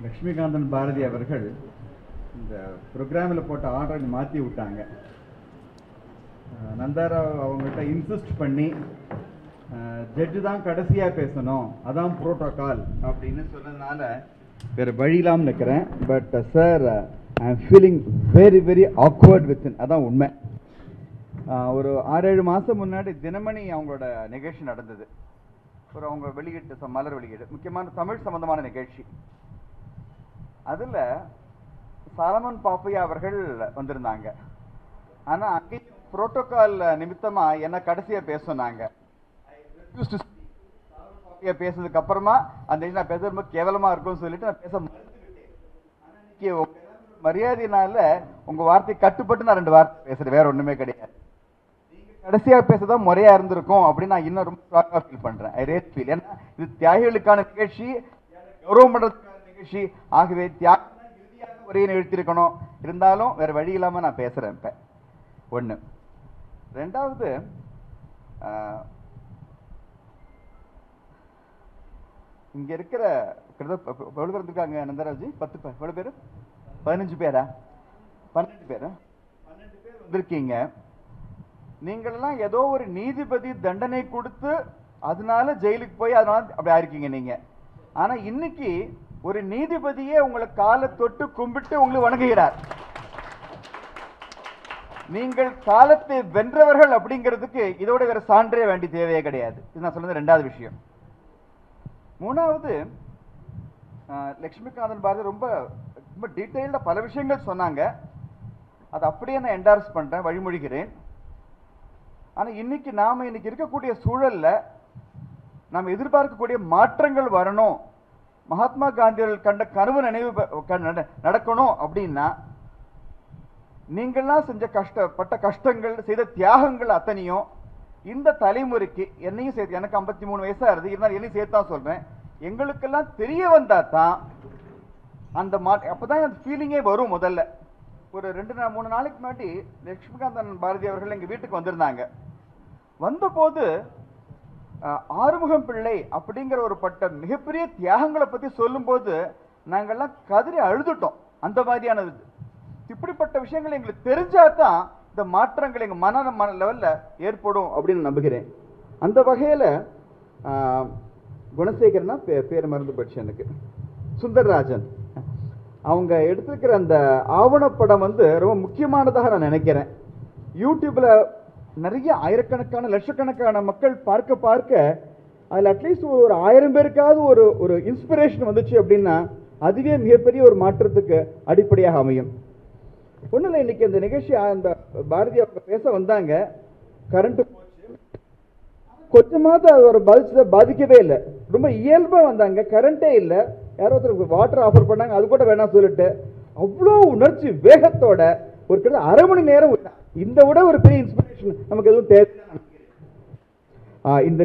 லக்ஷ்மிகாந்தன் பாரதி அவர்கள் இந்த ப்ரோக்ராமில் போட்ட ஆர்டரை மாற்றி விட்டாங்க அஹ் நந்தாராவ் அவங்கள்ட்ட இன்சிஸ்ட் பண்ணி ஜட்ஜு தான் கடைசியாக பேசணும் அதான் ப்ரோட்டோகால் அப்படின்னு சொன்னதுனால வேறு வழி இல்லாமல் நிற்கிறேன் but sir I am feeling very very awkward with அதான் உண்மை அஹ் ஒரு ஆறேழு மாதம் முன்னாடி தினமணி அவங்களோட நிகழ்ச்சி நடந்தது ஒரு அவங்க வெளியீட்டு ச- மலர் வெளியீடு முக்கியமான தமிழ் சம்பந்தமான நிகழ்ச்சி அதுல சாலமன் பாப்பையா அவர்கள் வந்திருந்தாங்க ஆனா அங்கேயும் புரோட்டோகால் நிமித்தமா என்ன கடைசியா பேச சொன்னாங்க Refused to speak. Solomon Pappaiah பேசுனதுக்கு அப்புறமா அந்த இது நான் பேசுறது ரொம்ப கேவலமா இருக்கும்னு சொல்லிட்டு நான் பேச மறுத்துக்கிட்டேன் ஆனா இன்னைக்கு உங்க எல்லாரோட மரியாதையினால உங்க வார்த்தை கட்டுப்பட்டு நான் ரெண்டு வார்த்தை பேசுறேன் வேற ஒண்ணுமே கிடையாது நீங்க கடைசியா பேசதான் முறையா இருந்திருக்கும் அப்படின்னு நான் இன்னும் ரொம்ப ஸ்ட்ராங்கா ஃபீல் பண்றேன் ஐ ரேட் ஃபீல் ஏன்னா இது தியாகிகளுக்கான நிகழ்ச்சி கௌரவம் பண்றதுக்கான நிகழ்ச்சி ஆகவே தியாகம் தான் இறுதியாக ஒரே நிறுத்திருக்கணும் இருந்தாலும் வேற வழி இல்லாம நான் பேசுறேன் இப்ப ஒண்ணு ரெண்டாவது ஆஹ், இங்க இருக்கிற கிட்டத்தட்ட ப- ப- எவ்வளவு பேர் இருக்காங்க நந்தராஜ் பத்து பேர் எவ்வளவு பேர் பதினஞ்சு பேரா பன்னெண்டு பேரா பன்னெண்டு பேர் வந்திருக்கீங்க நீங்களெல்லாம் ஏதோ ஒரு நீதிபதி தண்டனை கொடுத்து அதனால ஜெயிலுக்கு போய் அதனால அப்படி ஆயிருக்கீங்க நீங்க ஆனா இன்னைக்கு ஒரு நீதிபதியே உங்களை காலை தொட்டு கும்பிட்டு உங்களுக்கு வணங்குகிறார் நீங்கள் காலத்தை வென்றவர்கள் அப்படிங்கிறதுக்கு இதோட வேற சான்றே வேண்டி தேவையே கிடையாது இது நான் சொன்னது ரெண்டாவது விஷயம் மூணாவது ஆஹ், லக்ஷ்மிகாந்தன் பாரதி ரொம்ப ரொம்ப டீட்டெயில்டாக பல விஷயங்கள் சொன்னாங்க அதை அப்படியே நான் என்டார்ஸ் பண்றேன் வழிமொழிகிறேன் ஆனா இன்னைக்கு நாம இன்னைக்கு இருக்கக்கூடிய சூழல்ல நாம் எதிர்பார்க்கக்கூடிய மாற்றங்கள் வரணும் மகாத்மா காந்தியர்கள் கண்ட கனவு நினைவு பெ- க- நட- நடக்கணும் அப்படின்னா நீங்கள்லாம் செஞ்ச கஷ்டப்பட்ட கஷ்டங்கள் செய்த தியாகங்கள் அத்தனையும் இந்த தலைமுறைக்கு என்னையும் சேர்த்து எனக்கு ஐம்பத்தி மூணு வயசா இருக்கு இருந்தாலும் என்னையும் சேர்த்து தான் சொல்றேன் எங்களுக்கெல்லாம் தெரிய வந்தா தான் அந்த மா அப்பதான் அந்த ஃபீலிங்கே வரும் முதல்ல ஒரு ரெண்டு நா மூணு நாளைக்கு முன்னாடி லட்சுமிகாந்தன் பாரதி அவர்கள் எங்க வீட்டுக்கு வந்திருந்தாங்க வந்தபோது அஹ், ஆறுமுகம் பிள்ளை அப்படிங்கிற ஒரு பட்ட மிகப்பெரிய தியாகங்களை பத்தி சொல்லும்போது நாங்கெல்லாம் கதறி அழுதுட்டோம் அந்த மாதிரியான இது இப்படிப்பட்ட விஷயங்கள் எங்களுக்கு தெரிஞ்சாதான் இந்த மாற்றங்கள் எங்க மன மன லெவல்ல ஏற்படும் அப்படின்னு நம்புகிறேன் அந்த வகையில ஆஹ், குணசேகரனா பே- பேர் மறந்து போச்சு எனக்கு சுந்தர்ராஜன் அவங்க எடுத்திருக்கிற அந்த ஆவணப்படம் வந்து ரொம்ப முக்கியமானதாக நான் நினைக்கிறேன் யூடியூப்ல நிறைய ஆயிரக்கணக்கான லட்சக்கணக்கான மக்கள் பார்க்க பார்க்க அதில் அட்லீஸ்ட் ஒரு ஆயிரம் பேருக்காவது ஒரு ஒரு இன்ஸ்பிரேஷன் வந்துச்சு அப்படின்னா அதுவே மிகப்பெரிய ஒரு மாற்றத்துக்கு அடிப்படையாக அமையும் ஒன்றும் இல்லை இன்னைக்கு இந்த நிகழ்ச்சி அந்த பாரதி அவங்க பேச வந்தாங்க கரண்ட் கொஞ்சமாவது அது ஒரு பாதிச்சதை பாதிக்கவே இல்லை ரொம்ப இயல்பா வந்தாங்க கரண்டே இல்லை யாரோ ஒருத்தர் வாட்டர் ஆஃபர் பண்ணாங்க அது கூட வேணாம் சொல்லிட்டு அவ்வளோ உணர்ச்சி வேகத்தோட ஒரு கிட்ட அரை மணி நேரம் விட்டா. இந்த விட ஒரு பெரிய இன்ஸ்பிரேஷன் நமக்கு எதுவும் தேவை இந்த